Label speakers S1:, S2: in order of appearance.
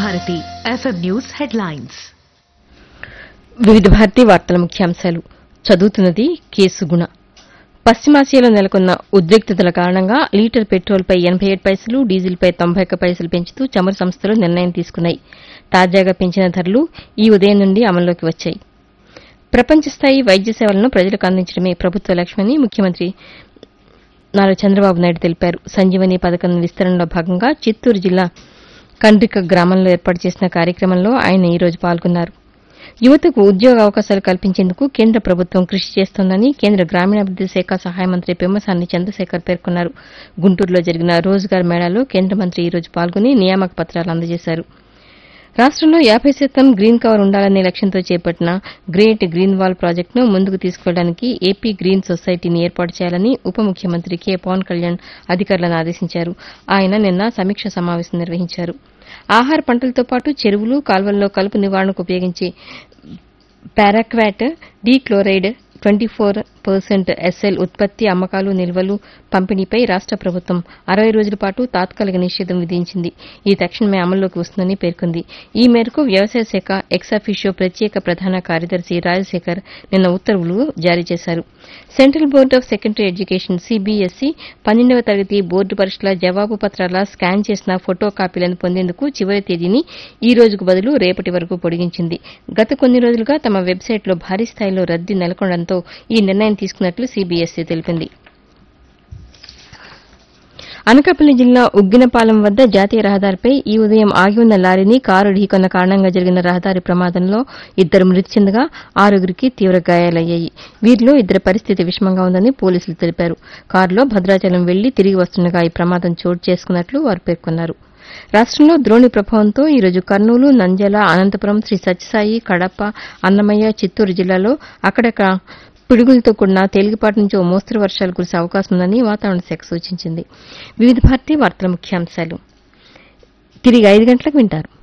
S1: Bharati FM news headlines
S2: వివిధ భారతి వార్తల ముఖ్యాంశాలు చదువుతున్నది కేసుగుణ పశ్చిమాసియాలో నెలకొన్న ఉద్రిక్తతల కారణంగా లీటర్ పెట్రోల్పై ఎనబై ఏడు పైసలు డీజిల్పై తొంభై ఒక్క పైసలు పెంచుతూ చమురు సంస్థలు నిర్ణయం తీసుకున్నాయి తాజాగా పెంచిన ధరలు ఈ ఉదయం నుండి అమల్లోకి వచ్చాయి ప్రపంచ స్థాయి వైద్య సేవలను ప్రజలకు అందించడమే ప్రభుత్వ లక్ష్యమని ముఖ్యమంత్రి నారా చంద్రబాబు నాయుడు తెలిపారు సంజీవని పథకం విస్తరణలో భాగంగా చిత్తూరు జిల్లా కండ్రిక గ్రామంలో ఏర్పాటు చేసిన కార్యక్రమంలో ఆయన ఈ రోజు పాల్గొన్నారు యువతకు ఉద్యోగ అవకాశాలు కల్పించేందుకు కేంద్ర ప్రభుత్వం కృషి చేస్తోందని కేంద్ర గ్రామీణాభివృద్ది శాఖ సహాయ మంత్రి పెమ్మసాని చంద్రశేఖర్ పేర్కొన్నారు గుంటూరులో జరిగిన రోజ్గార్ మేళాలో కేంద్ర మంత్రి ఈ రోజు పాల్గొని నియామక పత్రాలు అందజేశారు రాష్టంలో యాభై శాతం గ్రీన్ కవర్ ఉండాలనే లక్ష్యంతో చేపట్టిన గ్రేట్ గ్రీన్ వాల్ ప్రాజెక్టును ముందుకు తీసుకెళ్లడానికి ఏపీ గ్రీన్ సొసైటీని ఏర్పాటు చేయాలని ఉప ముఖ్యమంత్రి కె పవన్ కళ్యాణ్ అధికారులను ఆదేశించారు ఆయన నిన్న సమీక్ష సమావేశం నిర్వహించారు ఆహార పంటలతో పాటు చెరువులు కాల్వల్లో కలుపు నివారణకు ఉపయోగించే paraquat dichloride twenty four percent SL ఉత్పత్తి అమ్మకాలు నిల్వలు పంపిణీపై రాష్ట ప్రభుత్వం అరవై రోజుల పాటు తాత్కాలిక నిషేధం విధించింది ఇది తక్షణమే అమల్లోకి వస్తుందని పేర్కొంది ఈ మేరకు వ్యవసాయ శాఖ ఎక్సాఫిషియో ప్రత్యేక ప్రధాన కార్యదర్శి రాజశేఖర్ నిన్న ఉత్తర్వులు జారీ చేశారు central board of secondary education CBSE పన్నెండవ తరగతి బోర్డు పరీక్షల జవాబు పత్రాల స్కాన్ చేసిన ఫోటో కాపీలను పొందేందుకు చివరి తేదీని ఈ రోజుకు బదులు రేపటి వరకు పొడిగించింది గత కొన్ని రోజులుగా తమ వెబ్సైట్లో భారీ స్థాయిలో రద్దీ నెలకొనడంతో ఈ నిర్ణయం తీసుకున్నట్లు సిబిఎస్ఈ తెలిపింది అనకాపల్లి జిల్లా ఉగ్గినపాలెం వద్ద జాతీయ రహదారిపై ఈ ఉదయం ఆగి ఉన్న లారీని కారు ఢీకొన్న కారణంగా జరిగిన రహదారి ప్రమాదంలో ఇద్దరు మృతి చెందగా ఆరుగురికి తీవ్ర గాయాలయ్యాయి వీరిలో ఇద్దరి పరిస్థితి విషమంగా ఉందని పోలీసులు తెలిపారు కారులో భద్రాచలం వెళ్లి తిరిగి వస్తుండగా ఈ ప్రమాదం చోటు చేసుకున్నట్లు వారు పేర్కొన్నారు రాష్టంలో ద్రోణి ప్రభావంతో ఈ రోజు కర్నూలు నంద్యాల అనంతపురం శ్రీ సత్యసాయి కడప అన్నమయ్య చిత్తూరు జిల్లాలో అక్కడక్కడ పిడుగులతో కూడిన తేలికపాటి నుంచి ఓ మోస్తరు వర్షాలు కురిసే అవకాశం ఉందని వాతావరణ శాఖ సూచించింది వివిధ భారతి వార్తల ముఖ్యాంశాలు తిరిగి ఐదు గంటలకు వింటారు